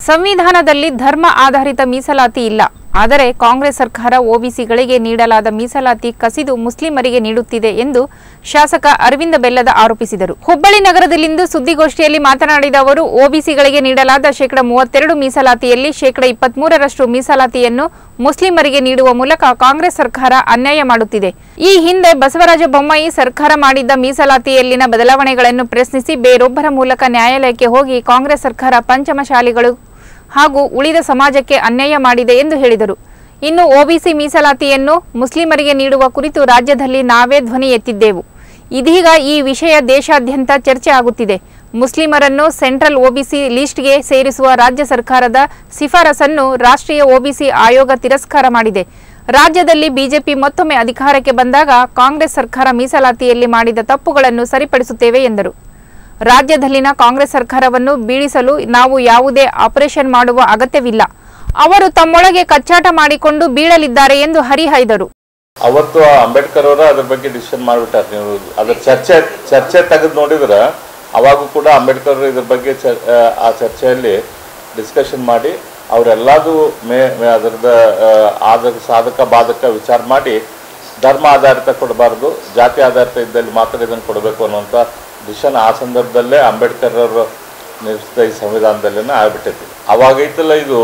ಸಂವಿಧಾನದಲ್ಲಿ ಧರ್ಮ ಆಧಾರಿತ ಮೀಸಲಾತಿ ಇಲ್ಲ ಆದರೆ ಕಾಂಗ್ರೆಸ್ ಸರ್ಕಾರ ಒಬಿಸಿಗಳಿಗೆ ನೀಡಲಾದ ಮೀಸಲಾತಿ ಕಸಿದು ಮುಸ್ಲಿಮರಿಗೆ ನೀಡುತ್ತಿದೆ ಎಂದು ಶಾಸಕ ಅರವಿಂದ ಬೆಲ್ಲದ ಆರೋಪಿಸಿದರು ಹುಬ್ಬಳ್ಳಿ ನಗರದಲ್ಲಿಂದು ಸುದ್ದಿಗೋಷ್ಠಿಯಲ್ಲಿ ಮಾತನಾಡಿದ ಅವರು ಒಬಿಸಿಗಳಿಗೆ ನೀಡಲಾದ ಶೇಕಡ ಮೂವತ್ತೆರಡು ಮೀಸಲಾತಿಯಲ್ಲಿ ಶೇಕಡ ಇಪ್ಪತ್ಮೂರರಷ್ಟು ಮೀಸಲಾತಿಯನ್ನು ಮುಸ್ಲಿಮರಿಗೆ ನೀಡುವ ಮೂಲಕ ಕಾಂಗ್ರೆಸ್ ಸರ್ಕಾರ ಅನ್ಯಾಯ ಮಾಡುತ್ತಿದೆ ಈ ಹಿಂದೆ ಬಸವರಾಜ ಬೊಮ್ಮಾಯಿ ಸರ್ಕಾರ ಮಾಡಿದ್ದ ಮೀಸಲಾತಿಯಲ್ಲಿನ ಬದಲಾವಣೆಗಳನ್ನು ಪ್ರಶ್ನಿಸಿ ಬೇರೊಬ್ಬರ ಮೂಲಕ ನ್ಯಾಯಾಲಯಕ್ಕೆ ಹೋಗಿ ಕಾಂಗ್ರೆಸ್ ಸರ್ಕಾರ ಪಂಚಮಶಾಲಿಗಳು ಹಾಗೂ ಉಳಿದ ಸಮಾಜಕ್ಕೆ ಅನ್ಯಾಯ ಮಾಡಿದೆ ಎಂದು ಹೇಳಿದರು ಇನ್ನು ಒಬಿಸಿ ಮೀಸಲಾತಿಯನ್ನು ಮುಸ್ಲಿಮರಿಗೆ ನೀಡುವ ಕುರಿತು ರಾಜ್ಯದಲ್ಲಿ ನಾವೇ ಧ್ವನಿ ಎತ್ತಿದ್ದೆವು ಇದೀಗ ಈ ವಿಷಯ ದೇಶಾದ್ಯಂತ ಚರ್ಚೆ ಆಗುತ್ತಿದೆ ಮುಸ್ಲಿಮರನ್ನು ಸೆಂಟ್ರಲ್ ಒಬಿಸಿ ಲಿಸ್ಟ್ಗೆ ಸೇರಿಸುವ ರಾಜ್ಯ ಸರ್ಕಾರದ ಶಿಫಾರಸನ್ನು ರಾಷ್ಟ್ರೀಯ ಒಬಿಸಿ ಆಯೋಗ ತಿರಸ್ಕಾರ ಮಾಡಿದೆ ರಾಜ್ಯದಲ್ಲಿ ಬಿಜೆಪಿ ಮತ್ತೊಮ್ಮೆ ಅಧಿಕಾರಕ್ಕೆ ಬಂದಾಗ ಕಾಂಗ್ರೆಸ್ ಸರ್ಕಾರ ಮೀಸಲಾತಿಯಲ್ಲಿ ಮಾಡಿದ ತಪ್ಪುಗಳನ್ನು ಸರಿಪಡಿಸುತ್ತೇವೆ ಎಂದರು ರಾಜ್ಯದಲ್ಲಿನ ಕಾಂಗ್ರೆಸ್ ಸರ್ಕಾರವನ್ನು ಬೀಳಿಸಲು ನಾವು ಯಾವುದೇ ಆಪರೇಷನ್ ಮಾಡುವ ಅಗತ್ಯವಿಲ್ಲ ಅವರು ತಮ್ಮೊಳಗೆ ಕಚ್ಚಾಟ ಮಾಡಿಕೊಂಡು ಬೀಳಲಿದ್ದಾರೆ ಎಂದು ಹರಿಹಾಯ್ದರು ಅವತ್ತು ಅಂಬೇಡ್ಕರ್ ಅವರ ಅದ್ರ ಬಗ್ಗೆ ಡಿಸಿಷನ್ ಮಾಡ್ಬಿಟ್ಟಾರೆ ನೀವು ಅದ್ರ ಚರ್ಚೆ ಚರ್ಚೆ ತೆಗೆದು ನೋಡಿದ್ರೆ ಅವಾಗೂ ಕೂಡ ಅಂಬೇಡ್ಕರ್ ಇದ್ರ ಬಗ್ಗೆ ಚ- ಆ, ಆ ಚರ್ಚೆಯಲ್ಲಿ ಡಿಸ್ಕಷನ್ ಮಾಡಿ ಅವರೆಲ್ಲದೂ ಮೇ ಮೇ ಅದರದ ಆದ ಸಾಧಕ ಬಾಧಕ ವಿಚಾರ ಮಾಡಿ ಧರ್ಮ ಆಧಾರಿತ ಕೊಡಬಾರ್ದು ಜಾತಿ ಆಧಾರಿತ ಇದ್ದಲ್ಲಿ ಮಾತ್ರ ಇದನ್ನು ಕೊಡಬೇಕು ಅನ್ನುವಂಥ ಡಿಸಿಷನ್ ಆ ಸಂದರ್ಭದಲ್ಲೇ ಅಂಬೇಡ್ಕರ್ ಅವರು ನಿರ್ಮಿಸಿದ ಈ ಸಂವಿಧಾನದಲ್ಲೇ ಆಗ್ಬಿಟ್ಟೈತಿ ಅವಾಗೈತಲ್ಲ ಇದು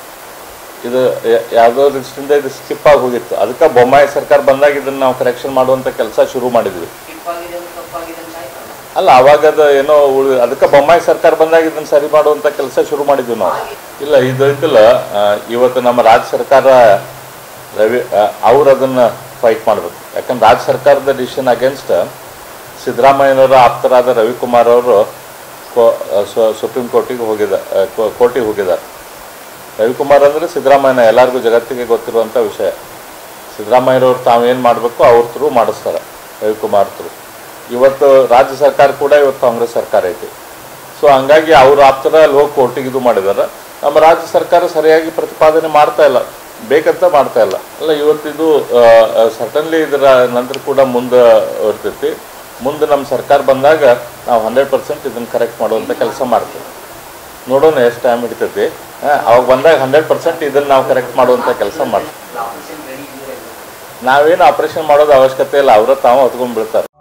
ಇದು ಯ- ಯಾವುದೋ ದೃಷ್ಟಿಯಿಂದ ಇದು ಸ್ಕಿಪ್ ಆಗಿ ಹೋಗಿತ್ತು ಅದಕ್ಕೆ ಬೊಮ್ಮಾಯಿ ಸರ್ಕಾರ ಬಂದಾಗ ಇದನ್ನ ನಾವು ಕರೆಕ್ಷನ್ ಮಾಡುವಂತ ಕೆಲಸ ಶುರು ಮಾಡಿದ್ವಿ ತಪ್ಪಾಗಿದೆ ಅಂದ್ರೆ ತಪ್ಪಾಗಿದೆ ಅಂತ ಆಯ್ತಲ್ಲ ಅಲ್ಲ ಅವಾಗ ಅದು ಏನೋ ಉಳಿ ಅದಕ್ಕೆ ಬೊಮ್ಮಾಯಿ ಸರ್ಕಾರ ಬಂದಾಗ ಇದನ್ನ ಸರಿ ಮಾಡುವಂತ ಕೆಲಸ ಶುರು ಮಾಡಿದ್ವಿ ನಾವು ಇಲ್ಲ ಇದು ಐತಿಲ್ಲ ಆ, ಇವತ್ತು ನಮ್ಮ ರಾಜ್ಯ ಸರ್ಕಾರ ರವಿ ಅವ್ರು ಅದನ್ನ ಫೈಟ್ ಮಾಡ್ಬೇಕು ಯಾಕಂದ್ರೆ ರಾಜ್ಯ ಸರ್ಕಾರದ ಡಿಸಿಷನ್ ಅಗೇನ್ಸ್ಟ್ ಸಿದ್ದರಾಮಯ್ಯನವರ ಆಪ್ತರಾದ ರವಿಕುಮಾರ್ ಅವರು ಕೋ- ಸು- ಸುಪ್ರೀಂ ಕೋರ್ಟಿಗೆ ಹೋಗಿದ ಕೋರ್ಟಿಗೆ ಹೋಗಿದ್ದಾರೆ ರವಿಕುಮಾರ್ ಅಂದರೆ ಸಿದ್ದರಾಮಯ್ಯನ ಎಲ್ಲರಿಗೂ ಜಗತ್ತಿಗೆ ಗೊತ್ತಿರುವಂಥ ವಿಷಯ ಸಿದ್ದರಾಮಯ್ಯನವ್ರು ತಾವೇನು ಮಾಡಬೇಕು ಅವ್ರ ಥ್ರೂ ಮಾಡಿಸ್ತಾರೆ ರವಿಕುಮಾರ್ ಥ್ರೂ ಇವತ್ತು ರಾಜ್ಯ ಸರ್ಕಾರ ಕೂಡ ಇವತ್ತು ಕಾಂಗ್ರೆಸ್ ಸರ್ಕಾರ ಐತಿ ಸೊ ಹಂಗಾಗಿ ಅವ್ರ ಆಪ್ತರ ಅಲ್ಲಿ ಹೋಗಿ ಕೋರ್ಟಿಗೆ ಇದು ಮಾಡಿದ್ದಾರೆ ನಮ್ಮ ರಾಜ್ಯ ಸರ್ಕಾರ ಸರಿಯಾಗಿ ಪ್ರತಿಪಾದನೆ ಮಾಡ್ತಾ ಇಲ್ಲ ಬೇಕಂತ ಮಾಡ್ತಾ ಇಲ್ಲ ಅಲ್ಲ ಇವತ್ತಿದು ಸರ್ಟನ್ಲಿ ಇದರ ನಂತರ ಕೂಡ ಮುಂದೆ ಇರ್ತೈತಿ ಮುಂದೆ ನಮ್ಮ ಸರ್ಕಾರ ಬಂದಾಗ ನಾವು ಹಂಡ್ರೆಡ್ ಪರ್ಸೆಂಟ್ ಇದನ್ನು ಕರೆಕ್ಟ್ ಮಾಡುವಂಥ ಕೆಲಸ ಮಾಡ್ತೀವಿ ನೋಡೋಣ ಎಷ್ಟು ಟೈಮ್ ಹಿಡಿತೈತಿ ಆ, ಅವಾಗ ಬಂದಾಗ ಹಂಡ್ರೆಡ್ ಪರ್ಸೆಂಟ್ ಇದನ್ನು ನಾವು ಕರೆಕ್ಟ್ ಮಾಡುವಂಥ ಕೆಲಸ ಮಾಡ್ತೀವಿ ಆಪರೇಷನ್ ರೆಡಿ ಇದೆ ನಾವೇನು ಆಪರೇಷನ್ ಮಾಡೋದು ಅವಶ್ಯಕತೆ ಇಲ್ಲ ಅವರ ತಾವು ಹೊತ್ಕೊಂಡ್ ಬೀಳ್ತಾರೆ